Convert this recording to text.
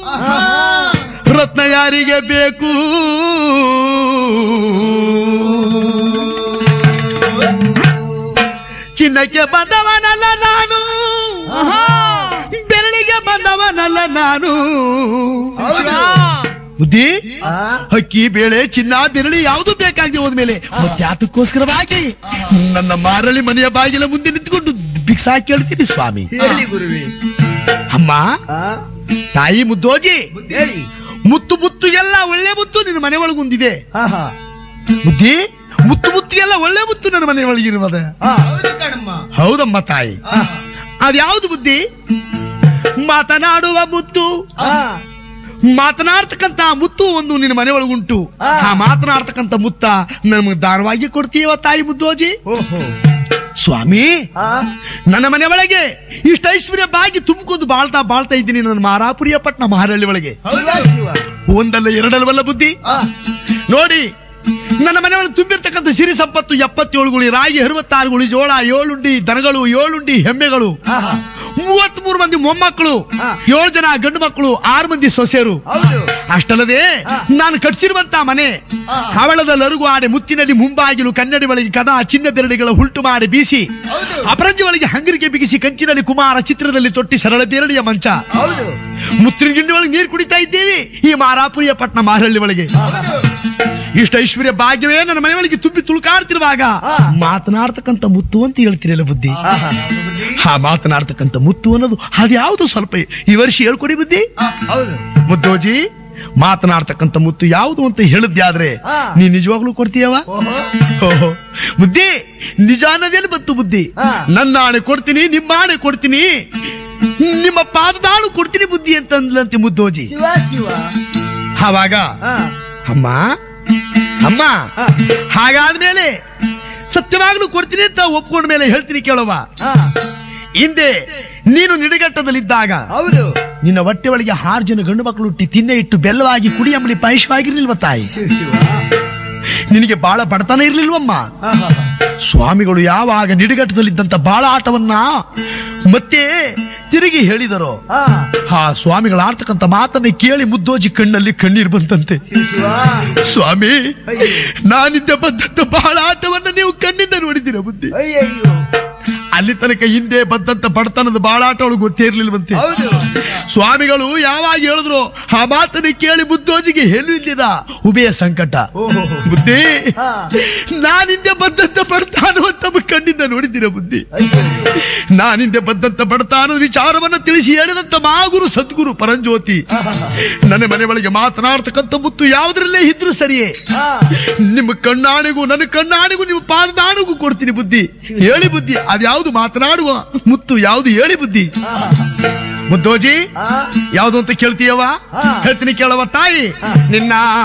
ರತ್ನ ಯಾರಿಗೆ ಬೇಕು ಚಿನ್ನಕ್ಕೆ ಬಂದವನಲ್ಲ ನಾನು ಬೆರಳಿಗೆ ಬಂದವನಲ್ಲ ನಾನು ಬುದ್ಧಿ ಅಕ್ಕಿ ಬೇಳೆ ಚಿನ್ನ ಬೆರಳಿ ಯಾವುದು ಬೇಕಾಗಿದೆ ಹೋದ್ಮೇಲೆ ಮತ್ತೆ ಯಾತಕ್ಕೋಸ್ಕರವಾಗಿ ನನ್ನ ಮಾರಳಿ ಮನೆಯ ಬಾಗಿಲ ಮುಂದೆ ನಿಂತ್ಕೊಂಡು ಭಿಕ್ಷಾ ಕೇಳ್ತೀನಿ ಸ್ವಾಮಿ ಹೇಳಿ ಗುರುವೆ ಅಮ್ಮ ಆ, ತಾಯಿ ಮುದ್ದೋಜಿ ಹೇಳಿ ಮುತ್ತು ಮುತ್ತು ಎಲ್ಲ ಒಳ್ಳೆ ಮುತ್ತು ನಿನ್ನ ಮನೆ ಒಳಗೊಂದಿದೆ ಹಾ ಹಾ ಬುದ್ಧಿ ಮುತ್ತು ಮುತ್ತು ಎಲ್ಲ ಒಳ್ಳೆ ಮುತ್ತು ನನ್ನ ಮನೆ ಒಳಗಿರುವುದ ಹಾ ಹೌದಮ್ಮ ತಾಯಿ ಅದ್ಯಾವುದು ಬುದ್ಧಿ ಮಾತನಾಡುವ ಮುತ್ತು ಹಾ ಮಾತನಾಡ್ತಕ್ಕಂತ ಮುತ್ತು ಒಂದು ನಿನ್ನ ಮನೆ ಒಳಗುಂಟು ಆ. ಆ ಮಾತನಾಡ್ತಕ್ಕಂತ ಮುತ್ತ ನಮಗೆ ದಾರವಾಗಿ ಕೊಡ್ತೀವ ತಾಯಿ ಮುದ್ದೋಜಿ ಓಹೋ ಸ್ವಾಮಿ ಹಾ ನನ್ನ ಮನೆ ಒಳಗೆ ಇಷ್ಟ ಐಶ್ವರ್ಯ ಬಾಗಿ ತುಂಬಿಕೊಂಡು ಬಾಳ್ತಾ ಬಾಳ್ತಾ ಇದ್ದೀನಿ ನನ್ನ ಮಾರಾಪುರಿಯ ಪಟ್ನ ಮಹಾರಳ್ಳಿ ಒಳಗೆ ಶಿವ ಶಿವ ಒಂದಲ್ಲ ಎರಡಲ್ವಲ್ಲ ಬುದ್ಧಿ ಆ, ನೋಡಿ ನನ್ನ ಮನೆ ಒಳಗೆ ತುಂಬಿರ್ತಕ್ಕಂಥ ಸಿರಿ ಸಂಪತ್ತು ಎಪ್ಪತ್ತೇಳು ಗುಳಿ ರಾಗಿ ಅರವತ್ತಾರು ಗುಳಿ ಜೋಳ ಏಳುಂಡಿ ದನಗಳು ಏಳುಂಡಿ ಹೆಮ್ಮೆಗಳು ಹಾ ಹಾ ಮೂವತ್ತ್ ಮೂರು ಮಂದಿ ಮೊಮ್ಮಕ್ಕಳು ಹಾ. ಏಳು ಜನ ಗಂಡು ಮಕ್ಕಳು ಆರು ಮಂದಿ ಸೊಸೆಯರು ಹೌದು ಅಷ್ಟಲ್ಲದೆ ಹಾ. ನಾನು ಕಟ್ಸಿರುವಂತ ಮನೆ ಹಾ. ಹವಳದ ಲರುಗು ಆಡೆ ಮುತ್ತಿನಲ್ಲಿ ಮುಂಬಾಗಿಲು ಕನ್ನಡಿ ಒಳಗೆ ಕದ ಚಿನ್ನ ಬೆರಡಿಗಳ ಹುಲ್ಟು ಮಾಡಿ ಬೀಸಿ ಹೌದು ಅಪರಂಜಿ ಒಳಗೆ ಹಂಗರಿಗೆ ಬಿಗಿಸಿ ಕಂಚಿನಲ್ಲಿ ಕುಮಾರ ಚಿತ್ರದಲ್ಲಿ ತೊಟ್ಟಿ ಸರಳ ಬೆರಳಿಯ ಮಂಚ ಹೌದು ಮುತ್ತಿನ ಗಿಂಡಿ ಒಳಗೆ ನೀರು ಕುಡಿತಾ ಇದ್ದೇವೆ ಈ ಮಾರಾಪುರಿಯ ಪಟ್ನ ಮಾರಹಳ್ಳಿ ಒಳಗೆ ಇಷ್ಟ ಐಶ್ವರ್ಯ ಭಾಗ್ಯವೇ ನನ್ನ ಮನೆ ಒಳಗೆ ತುಂಬಿ ತುಳುಕಾಡ್ತಿರುವಾಗ ಹಾ. ಮಾತನಾಡ್ತಕ್ಕಂಥ ಮುತ್ತು ಅಂತ ಹೇಳ್ತಿರಲ್ಲ ಬುದ್ಧಿ ಹಾ ಹಾ ಆ ಮಾತನಾಡ್ತಕ್ಕಂಥ ಮುತ್ತು ಅನ್ನೋದು ಅದ್ಯಾವುದು ಸ್ವಲ್ಪ ಈ ವರ್ಷ ಹೇಳ್ಕೊಡಿ ಬುದ್ಧಿ ಹೌದು ಮುದ್ದೋಜಿ ಮಾತನಾಡ್ತಕ್ಕಂಥ ಮುತ್ತು ಯಾವುದು ಅಂತ ಹೇಳಿದ್ದೆ ಆದ್ರೆ ಹಾ. ನೀ ನಿಜವಾಗ್ಲೂ ಕೊಡ್ತೀಯವ ಓಹೋ ಓಹೋ ಬುದ್ಧಿ ನಿಜ ಅನ್ನೋದೇನು ಬಂತು ಬುದ್ಧಿ ಹಾ. ನನ್ನ ಆಣೆ ಕೊಡ್ತೀನಿ ನಿಮ್ಮ ಆಣೆ ಕೊಡ್ತೀನಿ ನಿಮ್ಮ ಪಾದದಾಣು ಕೊಡ್ತೀನಿ ಬುದ್ಧಿ ಅಂತ ಅಂದ್ಲಂತೆ ಮುದ್ದೋಜಿ ಶಿವ ಶಿವ ಆವಾಗ ಹಾ ಅಮ್ಮ ಅಮ್ಮ ಹಾ ಹಾಗಾದ್ಮೇಲೆ ಸತ್ಯವಾಗ್ಲೂ ಕೊಡ್ತೀನಿ ಅಂತ ಒಪ್ಕೊಂಡ ಮೇಲೆ ಹೇಳ್ತೀನಿ ಕೇಳವ ಹಾ ಹಿಂದೆ ನೀನು ನಿಡಗಟ್ಟದಲ್ಲಿದ್ದಾಗ ಹೌದು ನಿನ್ನ ಹೊಟ್ಟೆ ಒಳಗೆ ಆರು ಜನ ಗಂಡು ಮಕ್ಕಳು ಹುಟ್ಟಿ ತಿನ್ನೆ ಇಟ್ಟು ಬೆಲ್ಲವಾಗಿ ಕುಡಿ ಅಂಬಲಿ ಪಾಯಸವಾಗಿರ್ಲಿಲ್ವ ತಾಯಿ ಶಿವ ಶಿವ ನಿನಗೆ ಬಾಳ ಬಡತನ ಇರ್ಲಿಲ್ವಮ್ಮ ಹಾ ಹಾ ಹಾ ಸ್ವಾಮಿಗಳು ಯಾವಾಗ ನಿಡಗಟ್ಟದಲ್ಲಿದ್ದಂತ ಬಾಳ ಆಟವನ್ನ ಮತ್ತೆ ತಿರುಗಿ ಹೇಳಿದರು ಹಾ ಆ ಸ್ವಾಮಿಗಳು ಆಡ್ತಕ್ಕಂತ ಮಾತನ್ನ ಕೇಳಿ ಮುದ್ದೋಜಿ ಕಣ್ಣಲ್ಲಿ ಕಣ್ಣೀರು ಬಂತಂತೆ ಶಿವ ಶಿವ ಸ್ವಾಮಿ ಅಯ್ಯೋ. ನಾನಿದ್ದ ಬಂದಂತ ಬಹಳ ಆಟವನ್ನ ನೀವು ಕಣ್ಣಿಂದ ನೋಡಿದ್ದೀರ ಬುದ್ಧಿ ಅಯ್ಯಯ್ಯೋ ಅಲ್ಲಿ ತನಕ ಹಿಂದೆ ಬಂದಂತ ಬಡತನದ ಬಾಳ ಆಟ ಅವಳು ಗೊತ್ತೇ ಇರ್ಲಿಲ್ವಂತೆ ಹೌದು ಸ್ವಾಮಿಗಳು ಯಾವಾಗ ಹೇಳಿದ್ರು ಆ ಮಾತನ್ನ ಕೇಳಿ ಬುದ್ದೋಜಿಗೆ ಹೇಳು ಇಲ್ಲಿದ ಉಭಯ ಸಂಕಟ ಓಹೋ ಬುದ್ಧಿ ಹಾ ನಾನಿಂದೆ ಬಂದಂತ ಬಡತಾನು ಅಂತ ಕಣ್ಣಿಂದ ನೋಡಿದ್ದೀರ ಬುದ್ಧಿ ಅಯ್ಯೋ ನಾನಿಂದೆ ಬಂದಂತ ಬಡತಾನದ ವಿಚಾರವನ್ನ ತಿಳಿಸಿ ಹೇಳಿದಂತ ಮಾಗುರು ಸದ್ಗುರು ಪರಂಜ್ಯೋತಿ ನನ್ನ ಮನೆ ಒಳಗೆ ಮಾತನಾಡ್ತಕ್ಕಂಥ ಮುತ್ತು ಯಾವುದ್ರಲ್ಲೇ ಇದ್ರು ಸರಿಯೇ ಹಾ ನಿಮ್ಮ ಕಣ್ಣಾಣಿಗೂ ನನ್ನ ಕಣ್ಣಾಣಿಗೂ ನಿಮ್ಮ ಪಾದದಾಣಿಗೂ ಕೊಡ್ತೀನಿ ಬುದ್ಧಿ ಹೇಳಿ ಬುದ್ಧಿ ಅದ್ಯಾವುದು ಮಾತನಾಡುವ ಮುತ್ತು ಯಾವುದು ಹೇಳಿ ಬುದ್ಧಿ ಹಾ ಮುದ್ದೋಜಿ ಹಾ ಯಾವುದು ಅಂತ ಕೇಳ್ತೀಯವ ಹಾ. ಹೇಳ್ತೀನಿ ಕೇಳವ ತಾಯಿ ನಿನ್ನ